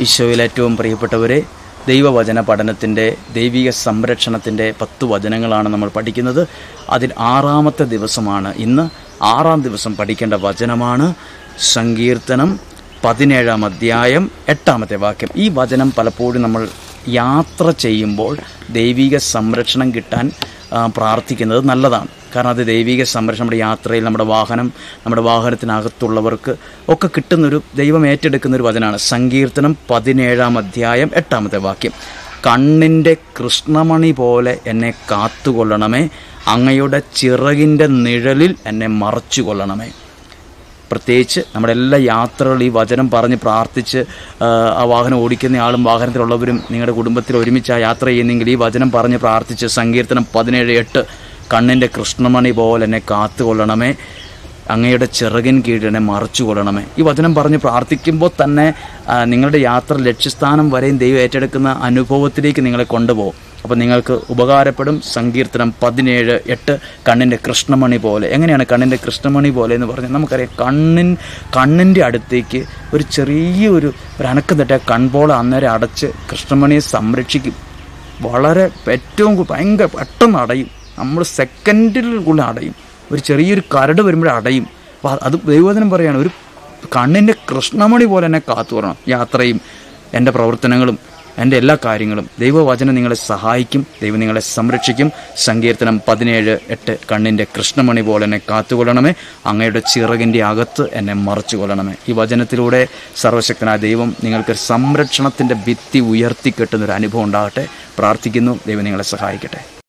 ഈശോയിൽ ഏറ്റവും പ്രിയപ്പെട്ടവരെ ദൈവവചന പഠനത്തിൻ്റെ ദൈവിക സംരക്ഷണത്തിൻ്റെ പത്ത് വചനങ്ങളാണ് നമ്മൾ പഠിക്കുന്നത് അതിൽ ആറാമത്തെ ദിവസമാണ് ഇന്ന് ആറാം ദിവസം പഠിക്കേണ്ട വചനമാണ് സങ്കീർത്തനം പതിനേഴാം അധ്യായം എട്ടാമത്തെ വാക്യം ഈ വചനം പലപ്പോഴും നമ്മൾ യാത്ര ചെയ്യുമ്പോൾ ദൈവിക സംരക്ഷണം കിട്ടാൻ ആ, പ്രാർത്ഥിക്കുന്നത് നല്ലതാണ് കാരണം അത് ദൈവിക സംരക്ഷണം നമ്മുടെ യാത്രയിൽ നമ്മുടെ വാഹനം നമ്മുടെ വാഹനത്തിനകത്തുള്ളവർക്ക് ഒക്കെ കിട്ടുന്നൊരു ദൈവം ഏറ്റെടുക്കുന്ന ഒരു വചനമാണ് സങ്കീർത്തനം പതിനേഴാം അധ്യായം എട്ടാമത്തെ വാക്യം കണ്ണിൻ്റെ കൃഷ്ണമണി പോലെ എന്നെ കാത്തുകൊള്ളണമേ അങ്ങയുടെ ചിറകിൻ്റെ നിഴലിൽ എന്നെ മറച്ചു കൊള്ളണമേ പ്രത്യേകിച്ച് നമ്മുടെ എല്ലാ യാത്രകളും ഈ വചനം പറഞ്ഞ് പ്രാർത്ഥിച്ച് ആ, ആ വാഹനം ഓടിക്കുന്ന ആളും വാഹനത്തിലുള്ളവരും നിങ്ങളുടെ കുടുംബത്തിൽ ഒരുമിച്ച് ആ യാത്ര ചെയ്യുന്നെങ്കിൽ ഈ വചനം പറഞ്ഞ് പ്രാർത്ഥിച്ച് സങ്കീർത്തനം പതിനേഴ് എട്ട് കണ്ണിൻ്റെ കൃഷ്ണമണി പോലെ എന്നെ കാത്തുകൊള്ളണമേ അങ്ങയുടെ ചിറകിൻ കീഴിൽ എന്നെ മറച്ചു കൊള്ളണമേ ഈ വചനം പറഞ്ഞ് പ്രാർത്ഥിക്കുമ്പോൾ തന്നെ ആ, നിങ്ങളുടെ യാത്ര ലക്ഷ്യസ്ഥാനം വരെയും ദൈവം ഏറ്റെടുക്കുന്ന അനുഭവത്തിലേക്ക് നിങ്ങളെ കൊണ്ടുപോകും അപ്പോൾ നിങ്ങൾക്ക് ഉപകാരപ്പെടും സങ്കീർത്തനം പതിനേഴ് എട്ട് കണ്ണിൻ്റെ കൃഷ്ണമണി പോലെ എങ്ങനെയാണ് കണ്ണിൻ്റെ കൃഷ്ണമണി പോലെ എന്ന് പറഞ്ഞാൽ നമുക്കറിയാം കണ്ണിൻ കണ്ണിൻ്റെ അടുത്തേക്ക് ഒരു ചെറിയ ഒരു ഒരു അനക്കം തട്ടിയ കൺപോള അന്നേരം അടച്ച് കൃഷ്ണമണിയെ സംരക്ഷിക്കും വളരെ ഏറ്റവും കൂ- ഭയങ്കര പെട്ടെന്ന് അടയും നമ്മൾ സെക്കൻഡിൽ കൂടുതൽ അടയും ഒരു ചെറിയൊരു കരട് വരുമ്പോഴേ അടയും അപ്പോൾ അത് ദൈവവചനം പറയാണ് ഒരു കണ്ണിൻ്റെ കൃഷ്ണമണി പോലെ എന്നെ കാത്തു പറയണം യാത്രയും എൻ്റെ പ്രവർത്തനങ്ങളും എൻ്റെ എല്ലാ കാര്യങ്ങളും ദൈവവചനം നിങ്ങളെ സഹായിക്കും ദൈവം നിങ്ങളെ സംരക്ഷിക്കും സങ്കീർത്തനം പതിനേഴ് എട്ട് കണ്ണിൻ്റെ കൃഷ്ണമണി പോലെ എന്നെ കാത്തുകൊള്ളണമേ അങ്ങയുടെ ചിറകിൻ്റെ അകത്ത് എന്നെ മറച്ചു കൊള്ളണമേ ഈ വചനത്തിലൂടെ സർവശക്തനായ ദൈവം നിങ്ങൾക്ക് സംരക്ഷണത്തിൻ്റെ ഭിത്തി ഉയർത്തിക്കെട്ടുന്ന ഒരു അനുഭവം ഉണ്ടാകട്ടെ പ്രാർത്ഥിക്കുന്നു ദൈവം നിങ്ങളെ സഹായിക്കട്ടെ